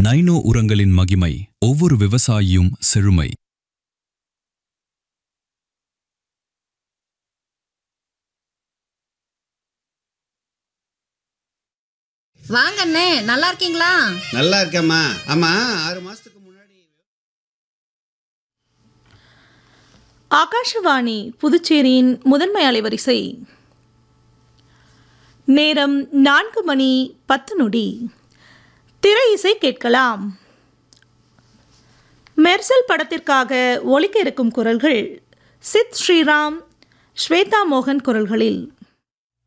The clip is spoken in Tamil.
நைனோ உரங்களின் மகிமை ஒவ்வொரு விவசாயியும் செழுமை வாங்க அண்ணே நல்லா இருக்கீங்களா நல்லா இருக்கேம்மா ஆமா ஆறு மாசத்துக்கு முன்னாடி ஆகாஷவாணி புதுச்சேரியின் முதன்மை அலைவரிசை நேரம் நான்கு மணி பத்து நொடி திரை இசை கேட்கலாம் மெர்சல் படத்திற்காக ஒலிக்க இருக்கும் குரல்கள் சித் ஸ்ரீராம் ஸ்வேதா மோகன் குரல்களில்